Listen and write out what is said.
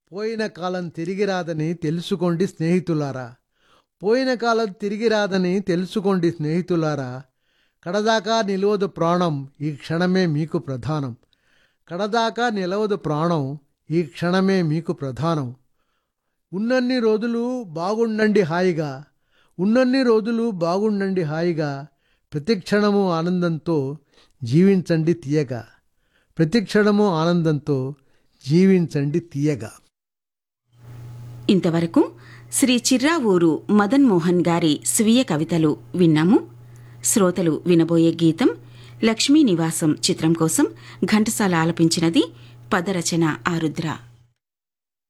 పోయిన కాలం తిరిగి రాదని తెలుసుకోండి స్నేహితులారా పోయిన కాలం తిరిగి రాదని తెలుసుకోండి స్నేహితులారా కడదాకా నిలవదు ప్రాణం ఈ క్షణమే మీకు ప్రధానం కడదాకా నిలవదు ప్రాణం ఈ క్షణమే మీకు ప్రధానం ఉన్నన్ని రోజులు బాగుండండి హాయిగా ఉన్నన్ని రోజులు బాగుండండి హాయిగా ప్రతిక్షణము ఆనందంతో జీవించండి తీయగా ప్రతిక్షణము ఆనందంతో జీవించండి తీయగా ఇంతవరకు శ్రీ చిర్రావూరు మదన్ మోహన్ గారి స్వీయ కవితలు విన్నాము శ్రోతలు వినబోయే గీతం లక్ష్మీ నివాసం చిత్రం కోసం ఘంటసాల ఆలపించినది పదరచన ఆరుద్ర